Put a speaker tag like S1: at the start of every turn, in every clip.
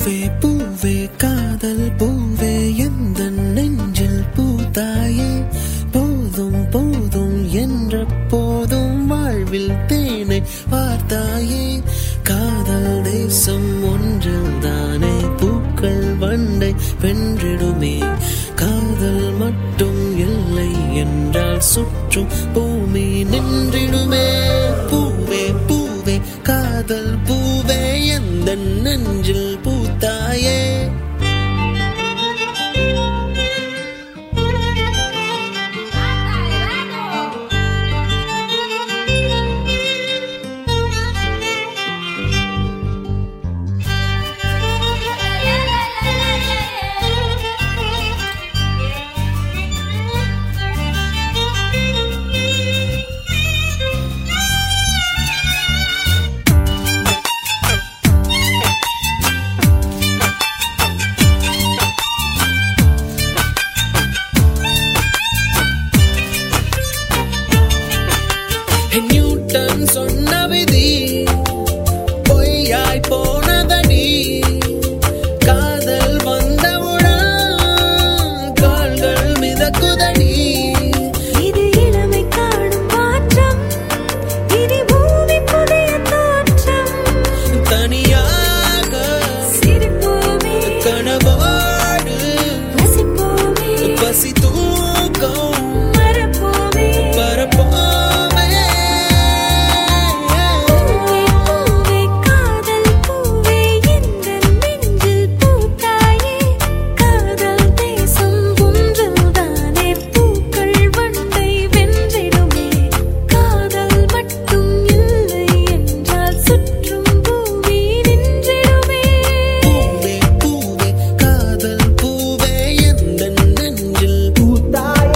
S1: பூவே பூவே காதல் பூவே எந்த நெஞ்சில் பூத்தாயே போதும் போதும் என்ற போதும் வாழ்வில் தேனை பார்த்தாயே காதல் தேசம் ஒன்றில் தானே பூக்கள் வண்டை வென்றிடுமே காதல் மட்டும் இல்லை என்றால் சுற்றும் பூமி நின்றிடுமே பூவே பூவே காதல் பூவே எந்த நெஞ்சில் பூத்தாயே நியூட்டன் சொன்ன விதி பொய்யாய் போனதடி காதல் வந்தவுடன் கால்கள் மிதக்குதடி
S2: இது இளமை காணும் மாற்றம் இனி பூமி புதிய தோற்றம்
S1: தனியாக
S2: சிரிப்போமே
S1: கனவோடு
S2: ரசிப்போமே
S1: பசி தூக்கம்
S2: மறப்போமே
S1: பரப்போமே
S2: பூவே பூவே காதல் பூவே எந்த நெஞ்சில் பூத்தாயே காதல் தேசம் ஒன்றில்தானே பூக்கள் வண்டை வென்றிடுமே காதல் மட்டும் இல்லை என்றால் சுற்றும் பூமி நின்றிடுமே
S1: பூவே பூவே காதல் பூவே எந்த நெஞ்சில் பூத்தாய்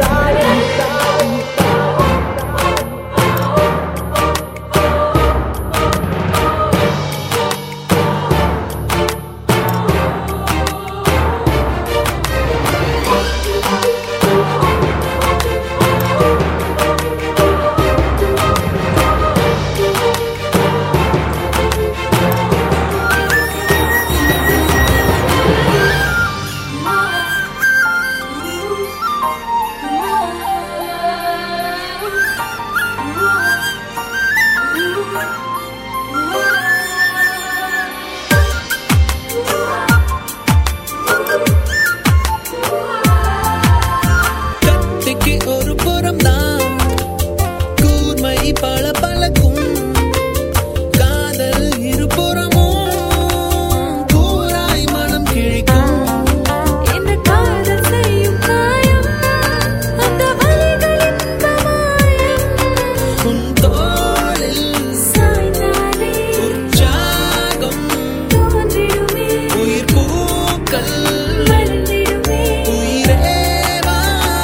S1: கத்திக்கு ஒரு புறம் தான் கூர்மை பல பழக்கும் காதல் இருபுறமும் கூராய் மனம் கிழிக்கும்
S2: என்ன காதல் செய்யும் காயம் அந்த வலிகளின் மாயம்
S1: உன் தோளில்
S2: சாய்ந்தாலே
S1: உற்சாகம்
S2: தோன்றிடுமே
S1: உயிர் பூக்கள்
S2: மலர்ந்திடுமே
S1: உயிரேவா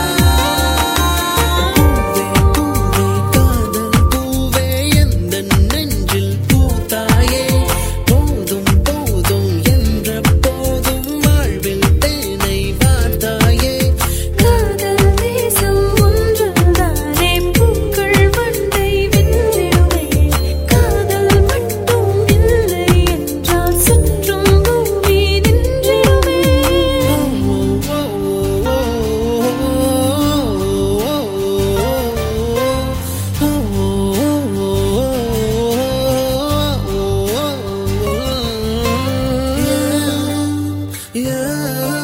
S1: பூவே பூவே காதல் பூவே எந்த நெஞ்சில் பூத்தாயே போதும் போதும் என்ற போதும் வாழ்வில் தேனை வார்த்தாயே
S2: காதல் தேசம் ஒன்றுதானே பூக்கள் வண்டை வென்றிடுமே காதல் மட்டும் இல்லை என்றால் சுற்றும் பூமி நின்றிடுமே
S1: Yeah.